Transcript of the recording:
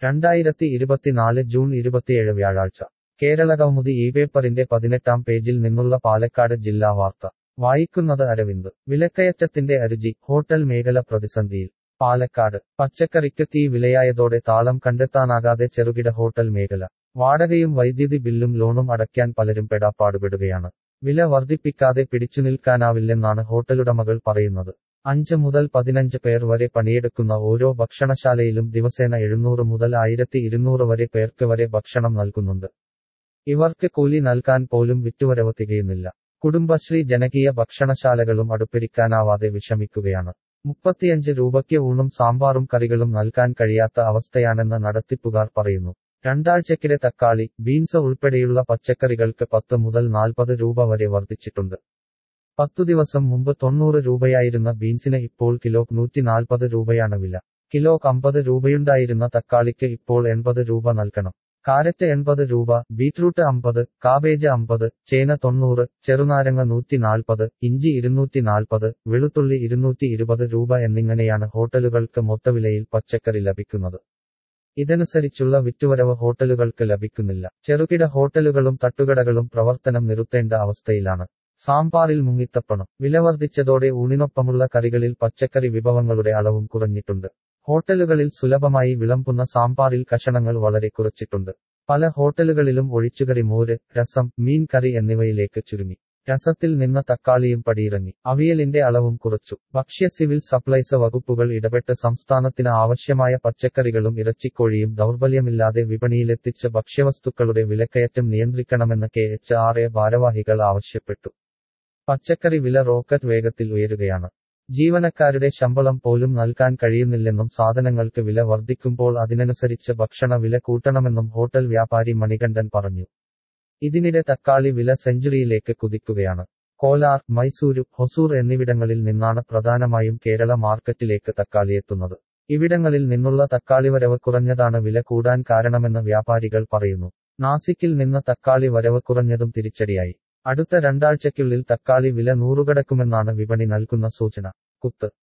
രണ്ടായിരത്തി ഇരുപത്തിനാല് ജൂൺ ഇരുപത്തിയേഴ് വ്യാഴാഴ്ച കേരളകൗമുദി ഈ പേപ്പറിന്റെ പതിനെട്ടാം പേജിൽ നിന്നുള്ള പാലക്കാട് ജില്ലാ വാർത്ത വായിക്കുന്നത് അരവിന്ദ് വിലക്കയറ്റത്തിന്റെ അരുചി ഹോട്ടൽ മേഖല പ്രതിസന്ധിയിൽ പാലക്കാട് പച്ചക്കറിക്ക് തീ വിലയായതോടെ താളം കണ്ടെത്താനാകാതെ ചെറുകിട ഹോട്ടൽ മേഖല വാടകയും വൈദ്യുതി ബില്ലും ലോണും അടയ്ക്കാൻ പലരും പെടാപ്പാടുപെടുകയാണ് വില വർദ്ധിപ്പിക്കാതെ പിടിച്ചുനിൽക്കാനാവില്ലെന്നാണ് ഹോട്ടലുടമകൾ പറയുന്നത് അഞ്ച് മുതൽ പതിനഞ്ച് പേർ വരെ പണിയെടുക്കുന്ന ഓരോ ഭക്ഷണശാലയിലും ദിവസേന എഴുന്നൂറ് മുതൽ ആയിരത്തി ഇരുന്നൂറ് വരെ പേർക്ക് വരെ ഭക്ഷണം നൽകുന്നുണ്ട് ഇവർക്ക് കൂലി നൽകാൻ പോലും വിറ്റുവരവ് തികയുന്നില്ല കുടുംബശ്രീ ജനകീയ ഭക്ഷണശാലകളും അടുപ്പിരിക്കാനാവാതെ വിഷമിക്കുകയാണ് മുപ്പത്തിയഞ്ച് രൂപയ്ക്ക് ഊണും സാമ്പാറും കറികളും നൽകാൻ കഴിയാത്ത അവസ്ഥയാണെന്ന് നടത്തിപ്പുകാർ പറയുന്നു രണ്ടാഴ്ചക്കിടെ തക്കാളി ബീൻസ് ഉൾപ്പെടെയുള്ള പച്ചക്കറികൾക്ക് പത്ത് മുതൽ നാൽപ്പത് രൂപ വരെ വർദ്ധിച്ചിട്ടുണ്ട് പത്തു ദിവസം മുമ്പ് തൊണ്ണൂറ് രൂപയായിരുന്ന ബീൻസിന് ഇപ്പോൾ കിലോ നൂറ്റി നാൽപ്പത് രൂപയാണ് വില കിലോ അമ്പത് രൂപയുണ്ടായിരുന്ന തക്കാളിക്ക് ഇപ്പോൾ എൺപത് രൂപ നൽകണം കാരറ്റ് എൺപത് രൂപ ബീറ്റ്റൂട്ട് അമ്പത് കാബേജ് അമ്പത് ചേന തൊണ്ണൂറ് ചെറുനാരങ്ങ നൂറ്റി നാൽപ്പത് ഇഞ്ചി ഇരുന്നൂറ്റി നാൽപ്പത് വെളുത്തുള്ളി ഇരുന്നൂറ്റി ഇരുപത് രൂപ എന്നിങ്ങനെയാണ് ഹോട്ടലുകൾക്ക് മൊത്തവിലയിൽ പച്ചക്കറി ലഭിക്കുന്നത് ഇതനുസരിച്ചുള്ള വിറ്റുവരവ് ഹോട്ടലുകൾക്ക് ലഭിക്കുന്നില്ല ചെറുകിട ഹോട്ടലുകളും തട്ടുകടകളും പ്രവർത്തനം നിർത്തേണ്ട അവസ്ഥയിലാണ് സാമ്പാറിൽ മുങ്ങിത്തപ്പണം വില വർദ്ധിച്ചതോടെ ഊണിനൊപ്പമുള്ള കറികളിൽ പച്ചക്കറി വിഭവങ്ങളുടെ അളവും കുറഞ്ഞിട്ടുണ്ട് ഹോട്ടലുകളിൽ സുലഭമായി വിളമ്പുന്ന സാമ്പാറിൽ കഷണങ്ങൾ വളരെ കുറച്ചിട്ടുണ്ട് പല ഹോട്ടലുകളിലും ഒഴിച്ചുകറി മോര് രസം മീൻ കറി എന്നിവയിലേക്ക് ചുരുങ്ങി രസത്തിൽ നിന്ന് തക്കാളിയും പടിയിറങ്ങി അവിയലിന്റെ അളവും കുറച്ചു ഭക്ഷ്യ സിവിൽ സപ്ലൈസ് വകുപ്പുകൾ ഇടപെട്ട് സംസ്ഥാനത്തിന് ആവശ്യമായ പച്ചക്കറികളും ഇറച്ചിക്കോഴിയും ദൗർബല്യമില്ലാതെ വിപണിയിലെത്തിച്ച് ഭക്ഷ്യവസ്തുക്കളുടെ വിലക്കയറ്റം നിയന്ത്രിക്കണമെന്ന് കെ എച്ച് ആർ എ ഭാരവാഹികൾ ആവശ്യപ്പെട്ടു പച്ചക്കറി വില റോക്കറ്റ് വേഗത്തിൽ ഉയരുകയാണ് ജീവനക്കാരുടെ ശമ്പളം പോലും നൽകാൻ കഴിയുന്നില്ലെന്നും സാധനങ്ങൾക്ക് വില വർദ്ധിക്കുമ്പോൾ അതിനനുസരിച്ച് ഭക്ഷണ വില കൂട്ടണമെന്നും ഹോട്ടൽ വ്യാപാരി മണികണ്ഠൻ പറഞ്ഞു ഇതിനിടെ തക്കാളി വില സെഞ്ചുറിയിലേക്ക് കുതിക്കുകയാണ് കോലാർ മൈസൂരു ഹൊസൂർ എന്നിവിടങ്ങളിൽ നിന്നാണ് പ്രധാനമായും കേരള മാർക്കറ്റിലേക്ക് തക്കാളി എത്തുന്നത് ഇവിടങ്ങളിൽ നിന്നുള്ള തക്കാളി വരവ് കുറഞ്ഞതാണ് വില കൂടാൻ കാരണമെന്ന് വ്യാപാരികൾ പറയുന്നു നാസിക്കിൽ നിന്ന് തക്കാളി വരവ് കുറഞ്ഞതും തിരിച്ചടിയായി അടുത്ത രണ്ടാഴ്ചയ്ക്കുള്ളിൽ തക്കാളി വില നൂറുകടക്കുമെന്നാണ് വിപണി നൽകുന്ന സൂചന കുത്ത്